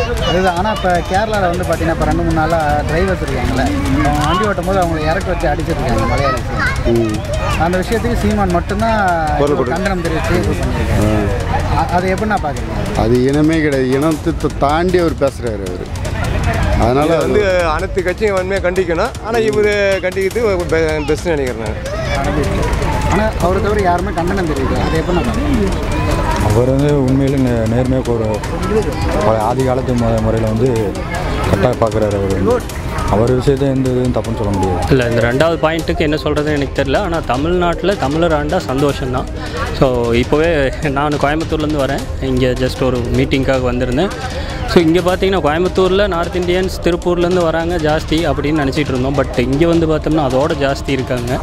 அதுதான் ஆனால் இப்போ கேரளாவில் வந்து பார்த்தீங்கன்னா இப்போ ரெண்டு மூணு நாளாக டிரைவர்ஸ் இருக்காங்களே அவங்க வண்டி ஓட்டும் போது அவங்களை இறக்க வச்சு அடிச்சிருக்காங்க மலையாளிஸ் ம் அந்த விஷயத்துக்கு சீமான் மட்டும்தான் கண்டனம் தெரிவித்து இது பண்ணியிருக்காரு அ- அதை எப்படி நான் பார்க்குறீங்க அது இனமே கிடையாது இனத்தை தாண்டி அவர் பேசுகிறாரு அவர் அதனால் இதை வந்து அனைத்து கட்சியும் வன்மையாக கண்டிக்கணும் ஆனால் இவர் கண்டிக்கிறது பெஸ்ட்னு நினைக்கிறேன் நான் ஆனால் அவரை தவிர யாருமே கண்டனம் தெரிவிக்கல அதை எப்படி நான் பார்க்குறேன் அவர் வந்து உண்மையிலே நே நேர்மையாக ஒரு பல ஆதி காலத்து மு முறையில் வந்து கரெக்டாக பார்க்குறாரு அவர் வந்து அவர் விஷயத்தை எந்த இதுவும் தப்புன்னு சொல்ல முடியாது இல்லை இந்த ரெண்டாவது பாயிண்ட்டுக்கு என்ன சொல்கிறதுன்னு எனக்கு தெரியல ஆனால் தமிழ்நாட்டில் தமிழர் ஆண்டா சந்தோஷம்தான் ஸோ இப்போவே நான் கோயம்புத்தூர்லேருந்து வரேன் இங்கே ஜஸ்ட் ஒரு மீட்டிங்காக வந்திருந்தேன் ஸோ இங்கே பார்த்தீங்கன்னா கோயம்புத்தூரில் நார்த் இந்தியன்ஸ் திருப்பூர்லேருந்து வராங்க ஜாஸ்தி அப்படின்னு நினச்சிட்டு இருந்தோம் பட் இங்கே வந்து பார்த்தோம்னா அதோட ஜாஸ்தி இருக்காங்க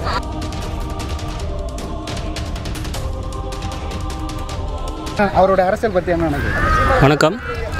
அவரோட அரசியல் பற்றி என்ன நினைக்கிறீங்க வணக்கம்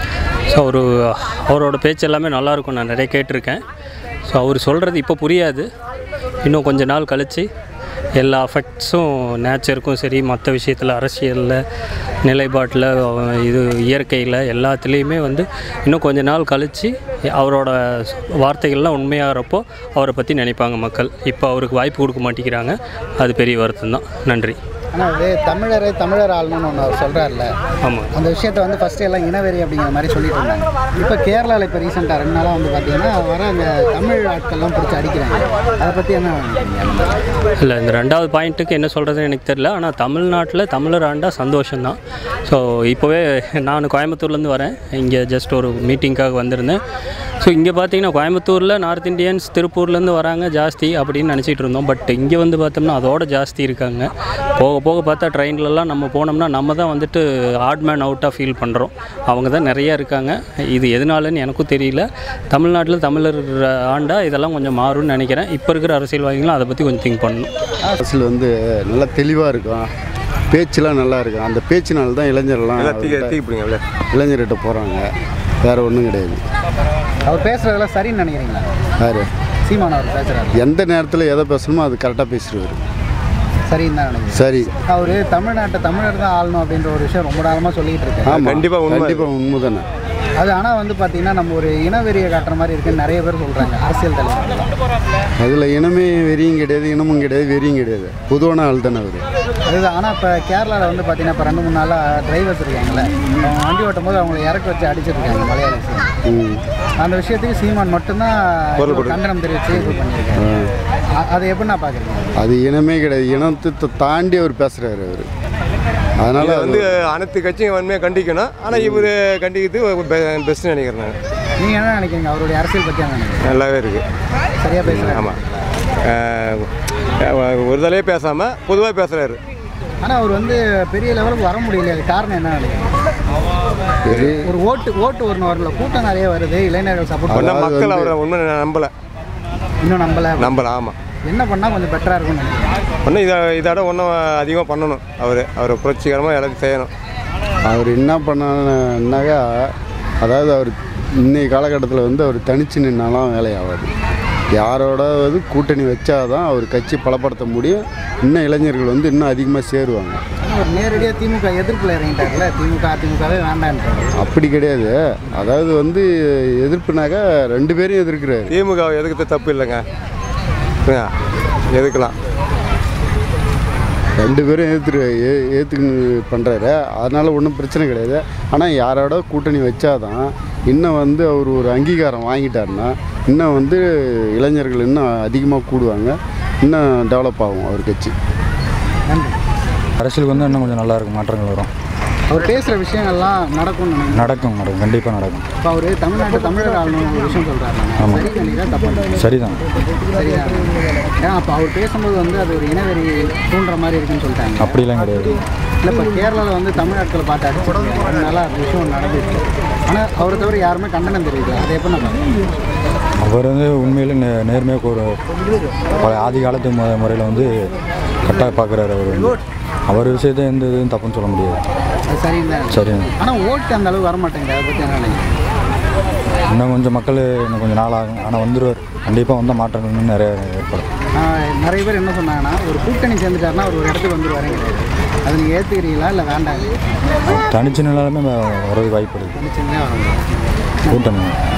ஸோ ஒரு அவரோட பேச்சு எல்லாமே நல்லாயிருக்கும் நான் நிறைய கேட்டிருக்கேன் ஸோ அவர் சொல்கிறது இப்போ புரியாது இன்னும் கொஞ்ச நாள் கழித்து எல்லா அஃபெக்ட்ஸும் நேச்சருக்கும் சரி மற்ற விஷயத்தில் அரசியலில் நிலைப்பாட்டில் இது இயற்கையில் எல்லாத்துலேயுமே வந்து இன்னும் கொஞ்ச நாள் கழித்து அவரோட வார்த்தைகள்லாம் உண்மையாகிறப்போ அவரை பற்றி நினைப்பாங்க மக்கள் இப்போ அவருக்கு வாய்ப்பு கொடுக்க மாட்டேங்கிறாங்க அது பெரிய வருத்தம் தான் நன்றி ஆனால் அது தமிழரை தமிழர் ஆளணும்னு ஒன்று அவர் சொல்கிறார்ல ஆமாம் அந்த விஷயத்தை வந்து ஃபஸ்ட்டு எல்லாம் இனவெறி அப்படிங்கிற மாதிரி சொல்லிட்டு இருந்தாங்க இப்போ கேரளாவில் இப்போ ரீசெண்டாக ரெண்டு நாளாக வந்து பார்த்தீங்கன்னா வர அந்த தமிழ் ஆட்கள்லாம் பிடிச்சி அடிக்கிறாங்க அதை பற்றி என்ன நினைக்கிறீங்க இல்லை இந்த ரெண்டாவது பாயிண்ட்டுக்கு என்ன சொல்கிறதுன்னு எனக்கு தெரியல ஆனால் தமிழ்நாட்டில் தமிழர் ஆண்டா சந்தோஷம்தான் ஸோ இப்போவே நான் கோயம்புத்தூர்லேருந்து வரேன் இங்கே ஜஸ்ட் ஒரு மீட்டிங்காக வந்திருந்தேன் ஸோ இங்கே பார்த்தீங்கன்னா கோயம்புத்தூரில் நார்த் இந்தியன்ஸ் திருப்பூர்லேருந்து வராங்க ஜாஸ்தி அப்படின்னு நினச்சிட்டு இருந்தோம் பட் இங்கே வந்து பார்த்தோம்னா அதோட ஜாஸ்தி இருக்காங்க போக போக பார்த்தா ட்ரெயின்லலாம் நம்ம போனோம்னா நம்ம தான் வந்துட்டு ஆட் மேன் அவுட்டாக ஃபீல் பண்ணுறோம் அவங்க தான் நிறையா இருக்காங்க இது எதனாலன்னு எனக்கும் தெரியல தமிழ்நாட்டில் தமிழர் ஆண்டா இதெல்லாம் கொஞ்சம் மாறும்னு நினைக்கிறேன் இப்போ இருக்கிற அரசியல்வாதிகளும் அதை பற்றி கொஞ்சம் திங்க் பண்ணணும் அரசியல் வந்து நல்லா தெளிவாக இருக்கும் பேச்செலாம் நல்லா இருக்கும் அந்த பேச்சினால தான் இளைஞர்லாம் எல்லாம் தீ தீ பிடிங்க இளைஞர்கிட்ட போகிறாங்க வேறு ஒன்றும் கிடையாது அவர் பேசுகிறதெல்லாம் சரின்னு நினைக்கிறீங்களா யார் சீமான் அவர் பேசுகிறாரு எந்த நேரத்தில் எதை பேசணுமோ அது கரெக்டாக பேசிடுவார் சரின்னு தான் நினைக்கிறேன் சரி அவர் தமிழ்நாட்டை தமிழர் தான் ஆளணும் அப்படின்ற ஒரு விஷயம் ரொம்ப காலமாக சொல்லிட்டு இருக்காரு ஆமாம் கண்டிப்பா உண்மை. கண்டிப்பாக உண்மை தானே அது ஆனால் வந்து பார்த்தீங்கன்னா நம்ம ஒரு இனவெறியை காட்டுற மாதிரி இருக்குன்னு நிறைய பேர் சொல்கிறாங்க அரசியல் தலைவர்கள் அதில் இனமே வெறியும் கிடையாது இனமும் கிடையாது வெறியும் கிடையாது பொதுவான ஆள் தானே அவர் அதுதான் ஆனால் இப்போ கேரளாவில் வந்து பார்த்தீங்கன்னா இப்போ ரெண்டு மூணு நாளாக டிரைவர்ஸ் இருக்காங்களே அவங்க வண்டி ஓட்டும் போது அவங்களை இறக்க வச்சு அடிச்சிருக்காங்க மலையாளிஸ் ம் அந்த விஷயத்துக்கு சீமான் மட்டும்தான் கண்டனம் தெரிவித்து இது பண்ணியிருக்காரு அ- அதை எப்படி நான் பார்க்குறீங்க அது இனமே கிடையாது இனத்தை தாண்டி அவர் பேசுகிறாரு அவர் அதனால் இதை வந்து அனைத்து கட்சியும் வன்மையாக கண்டிக்கணும் ஆனால் இவர் கண்டிக்கிறது பெஸ்ட்னு நினைக்கிறேன் நான் நீங்கள் என்ன நினைக்கிறீங்க அவருடைய அரசியல் பற்றி என்ன நினைக்கிறீங்க நல்லாவே இருக்குது சரியாக பேசுகிறாங்க ஆமாம் ஒரு தலையே பேசாமல் பொதுவாக பேசுகிறாரு ஆனால் அவர் வந்து பெரிய லெவலுக்கு வர முடியல அது காரணம் என்ன நினைக்கிறீங்க ஒரு ஓட்டு ஓட்டு ஒன்று வரல கூட்டம் நிறைய வருது இளைஞர்கள் சப்போர்ட் ஆனால் அதாவது மக்கள் வந்து- அவரை உண்மை நம்பலை இன்னும் நம்பல நம்பலை ஆமாம் என்ன பண்ணால் கொஞ்சம் பெட்டராக இருக்கும்னு நினைக்கிறேன் இன்னும் இதை இதோட இன்னும் அதிகமாக பண்ணணும் அவர் அவரை புரட்சிகரமாக எல்லாத்தையும் செய்யணும் அவர் என்ன பண்ணாருன்னாக்கா அதாவது அவர் இன்னைய காலகட்டத்தில் வந்து அவர் தனிச்சு நின்னாலும் வேலையாகாது யாரோடாவது கூட்டணி வச்சாதான் அவர் கட்சி பலப்படுத்த முடியும் இன்னும் இளைஞர்கள் வந்து இன்னும் அதிகமாக சேருவாங்க அவர் நேரடியாக திமுக எதிர்ப்பில் இறங்கிட்டார்ல திமுக அதிமுகவே வேண்டான்றாரு அப்படி கிடையாது அதாவது வந்து எதிர்ப்புனாக்கா ரெண்டு பேரையும் எதிர்க்கிறாரு திமுக எதுக்கு தப்பு இல்லைங்க ஆ, எதுக்கலாம் ரெண்டு பேரும் ஏற்று ஏ ஏற்றுக்கு பண்ணுறாரு அதனால் ஒன்றும் பிரச்சனை கிடையாது ஆனால் யாரோட கூட்டணி வச்சாதான் இன்னும் வந்து அவர் ஒரு அங்கீகாரம் வாங்கிட்டாருன்னா இன்னும் வந்து இளைஞர்கள் இன்னும் அதிகமாக கூடுவாங்க இன்னும் டெவலப் ஆகும் அவர் கட்சி நன்றி அரசியலுக்கு வந்து இன்னும் கொஞ்சம் நல்லா இருக்கும் மாற்றங்கள் வரும் அவர் பேசுகிற விஷயங்கள்லாம் நடக்கும்னு நினைக்கிறேன் நடக்கும் நடக்கும் கண்டிப்பாக நடக்கும் இப்போ அவர் தமிழ்நாட்டு தமிழர் ஆளணும் ஒரு விஷயம் சொல்கிறாரு ஆமாம். சரி நினைக்கிறேன் தப்பு சரிதான் சரியா ஏன்னா அப்போ அவர் பேசும்போது வந்து அது ஒரு இனவெறி தூண்டுற மாதிரி இருக்குன்னு சொல்லிட்டாங்க அப்படிலாம் கிடையாது இல்லை இப்போ கேரளாவில் வந்து தமிழ்நாட்களை பார்த்து அடிச்சிருக்காங்க அதனால அந்த விஷயம் நடந்துச்சு ஆனால் அவரை தவிர யாருமே கண்டனம் தெரிவிக்கல அதை எப்போ நம்ம அவர் வந்து உண்மையிலே நே நேர்மையாக ஒரு பல ஆதி காலத்து மு முறையில் வந்து கரெக்டாக பார்க்குறாரு அவர் வந்து அவர் விஷயத்தை எந்த இதுவும் தப்புன்னு சொல்ல முடியாது அது சரின்னு சரிதான் ஆனால் ஓட்டு அந்த அளவுக்கு வர மாட்டேங்குது அதை பற்றி என்ன நினைக்கிறேன் இன்னும் கொஞ்சம் மக்கள் இன்னும் கொஞ்சம் நாள் ஆகும் ஆனால் வந்துடுவார் கண்டிப்பாக வந்தால் மாற்றங்கள் இன்னும் நிறைய ஏற்படும் ஆஹ் நிறைய பேர் என்ன சொன்னாங்கன்னா ஒரு கூட்டணி சேர்ந்துட்டாருன்னா அவர் ஒரு இடத்துக்கு வந்துருவாருங்க அதை நீங்கள் ஏற்றுக்கிறீங்களா இல்லை வேண்டாம் தனிச்சு நிலாலுமே வரதுக்கு வாய்ப்பு இருக்குது நினச்சிங்கன்னா வர முடியாது கூட்டணி